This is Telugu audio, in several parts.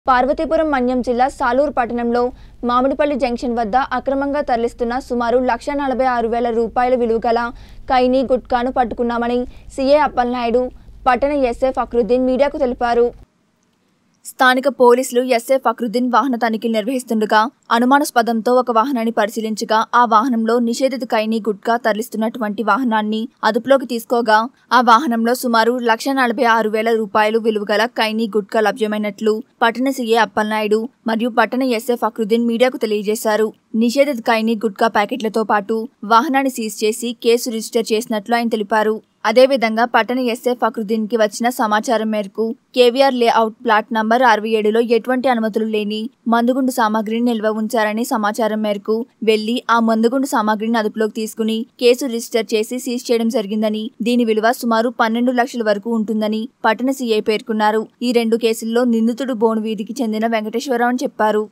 పార్వతీపురం మన్యం జిల్లా సాలూరు పట్టణంలో మామిడిపల్లి జంక్షన్ వద్ద అక్రమంగా తరలిస్తున్న సుమారు లక్ష నలభై ఆరు వేల రూపాయల విలువగల కైని గుట్కాను పట్టుకున్నామని సీఏ అప్పలనాయుడు పట్టణ ఎస్ఏ ఫక్రుద్దీన్ మీడియాకు తెలిపారు స్థానిక పోలీసులు ఎస్ఏ ఫక్రుద్దీన్ వాహన తనిఖీలు నిర్వహిస్తుండగా అనుమానాస్పదంతో ఒక వాహనాన్ని పరిశీలించగా ఆ వాహనంలో నిషేధిత కైని గుట్కా తరలిస్తున్నటువంటి వాహనాన్ని అదుపులోకి తీసుకోగా ఆ వాహనంలో సుమారు లక్ష నలభై ఆరు వేల రూపాయలు విలువగల కైని గుట్కా లభ్యమైనట్లు పట్టణ సీఏ అప్పలనాయుడు మరియు పట్టణ ఎస్ఏ ఫక్రుద్దీన్ మీడియాకు తెలియజేశారు నిషేధిత కైని గుట్కా ప్యాకెట్లతో పాటు వాహనాన్ని సీజ్ చేసి కేసు రిజిస్టర్ చేసినట్లు ఆయన తెలిపారు అదేవిధంగా పట్టణ ఎస్ఏ ఫక్రుద్దీన్ కి వచ్చిన సమాచారం మేరకు కేవీఆర్ లేఅవుట్ ప్లాట్ నంబర్ అరవై ఏడులో ఎటువంటి అనుమతులు లేని మందుగుండు సామాగ్రిని నిల్వ ఉంచారని సమాచారం మేరకు వెళ్లి ఆ మందుగుండు సామాగ్రిని అదుపులోకి తీసుకుని కేసు రిజిస్టర్ చేసి సీజ్ చేయడం జరిగిందని దీని విలువ సుమారు పన్నెండు లక్షల వరకు ఉంటుందని పట్టణ సీఐ పేర్కొన్నారు ఈ రెండు కేసుల్లో నిందితుడు బోను వీధికి చెందిన వెంకటేశ్వరరావు అని చెప్పారు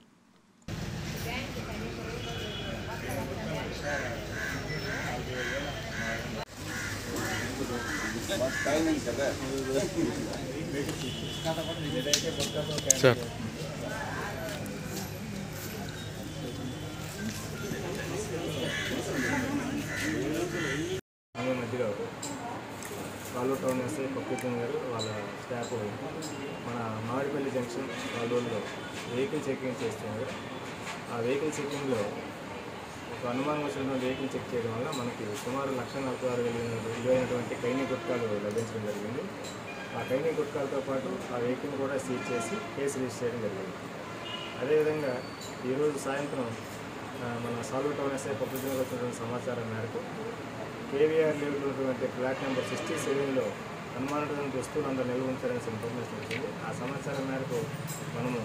సార్ ఆమె మధ్యలో కాలూరు టౌన్ ఎస్ఐ పక్కుతం గారు వాళ్ళ స్టాఫ్ మన మామిడిపల్లి జంక్షన్ కాలూరులో వెహికల్ చెకింగ్ చేస్తున్నారు ఆ వెహికల్ చెకింగ్లో ఒక అనుమానం వచ్చిన వెహికల్ చెక్ చేయడం వల్ల మనకి సుమారు లక్ష నలభై ఆరు వేల విలువైనటువంటి కైనీ గుట్కాలు లభించడం జరిగింది ఆ కైనీ గుట్కాలతో పాటు ఆ వెహికల్ కూడా సీజ్ చేసి కేసు రిజిస్టర్ చేయడం జరిగింది అదేవిధంగా ఈరోజు సాయంత్రం ఆ, మన సాలూరు టౌన్ ఎస్ఐ పబ్లిక్ వచ్చినటువంటి సమాచారం మేరకు కేవీఆర్ లీవ్లో ఉన్నటువంటి ఫ్లాట్ నెంబర్ సిక్స్టీ సెవెన్లో అనుమానితమైన వస్తువులు అందరూ నిల్వ ఉంచారనే ఇన్ఫర్మేషన్ వచ్చింది ఆ సమాచారం మేరకు మనము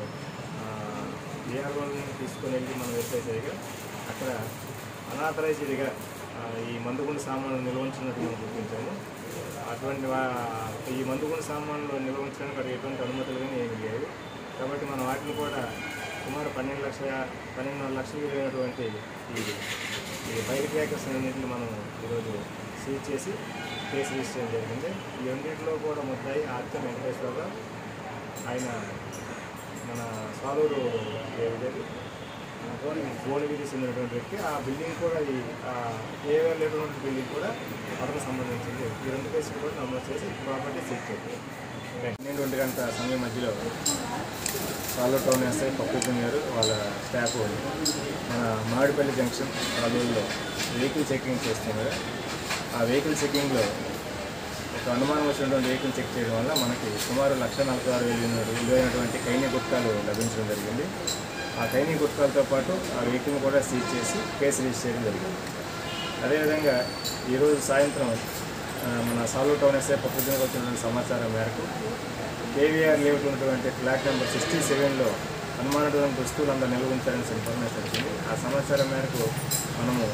బీఆర్ఓని తీసుకొని వెళ్ళి మనం వెరిఫై చేయగా అక్కడ అనాథరైజ్డ్గా ఈ మందుగుండు సామాన్లు నిల్వ ఉంచినట్టు మనం గుర్తించాము అటువంటి వా- ఈ మందుగుండు సామాన్లు నిల్వ ఉంచడానికి అక్కడ ఎటువంటి అనుమతులు కానీ ఏమి లేవు కాబట్టి మనం వాటిని కూడా సుమారు పన్నెండు లక్షల పన్నెండున్నర లక్షలు విలువైనటువంటి ఈ ఈ బైక్ ట్రాకర్స్ అన్నింటిని మనం ఈరోజు సీజ్ చేసి కేసు రిజిస్టర్ చేయడం జరిగింది ఈ రెండింటిలో కూడా ముద్దాయి ఆర్కే వెంకటేశ్వరరావు ఆయన మన సాలూరు ఏదైతే భువనగిరి చెందినటువంటి వ్యక్తి ఆ బిల్డింగ్ కూడా ఈ ఏవేర్ లేనటువంటి బిల్డింగ్ కూడా అతనికి సంబంధించింది ఈ రెండు కేసులు కూడా నమోదు చేసి ప్రాపర్టీ సీజ్ చేయాలి పన్నెండు ఒంటి గంట సమయం మధ్యలో సాలూరు టౌన్ ఎస్ఐ పప్పుజన్ గారు వాళ్ళ స్టాఫ్ మన మామిడిపల్లి జంక్షన్ కాలూరులో వెహికల్ చెకింగ్ చేస్తున్నారు ఆ వెహికల్ చెకింగ్లో ఒక అనుమానం వచ్చినటువంటి వెహికల్ చెక్ చేయడం వల్ల మనకి సుమారు లక్ష నలభై ఆరు వేలు విలువైనటువంటి కైనీ గుట్కాలు లభించడం జరిగింది ఆ కైనీ గుట్కాలతో పాటు ఆ వెహికల్ని కూడా సీజ్ చేసి కేసు రిజిస్టర్ చేయడం జరిగింది అదేవిధంగా ఈరోజు సాయంత్రం ఆ, మన సాలూరు టౌన్ ఎస్ఐ పప్పుజన్కి వచ్చినటువంటి సమాచారం మేరకు కేవీఆర్ లేఅవుట్ ఉన్నటువంటి ఫ్లాట్ నెంబర్ సిక్స్టీ సెవెన్లో అనుమానటువంటి వస్తువులు అందరూ నిల్వ ఉంచారని ఇన్ఫర్మేషన్ వచ్చింది ఆ సమాచారం మేరకు మనము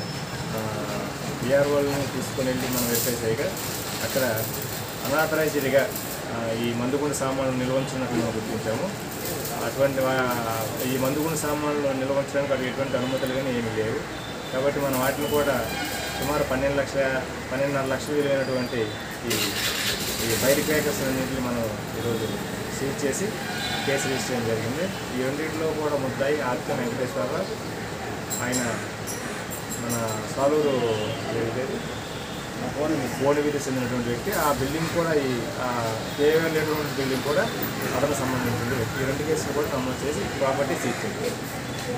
బీఆర్ఓల్ని తీసుకొని వెళ్ళి మనం వెరిఫై చేయగా అక్కడ అనాథరైజ్డ్గా ఈ మందుగుండు సామాన్లు నిల్వ ఉంచినట్టు మనం గుర్తించాము అటువంటి వా- ఈ మందుగుండు సామాన్లు నిల్వ ఉంచడానికి అక్కడ ఎటువంటి అనుమతులు కానీ ఏమీ లేవు కాబట్టి మనం వాటిని కూడా సుమారు పన్నెండు లక్షల పన్నెండున్నర లక్షలు విలువైనటువంటి ఈ ఈ బైక్ బ్రేకర్స్ అన్నింటిని మనం ఈరోజు సీజ్ చేసి కేసు రిజిస్టర్ చేయడం జరిగింది ఈ రెండింటిలో కూడా ముద్దాయి ఆర్కే వెంకటేశ్వరరావు ఆయన మన సాలూరు ఏదైతే భువనగిరి చెందినటువంటి వ్యక్తి ఆ బిల్డింగ్ కూడా ఈ కేవీఆర్ లేనటువంటి బిల్డింగ్ కూడా అతనికి సంబంధించింది ఈ రెండు కేసులు కూడా నమోదు చేసి ప్రాపర్టీ సీజ్ చేయాలి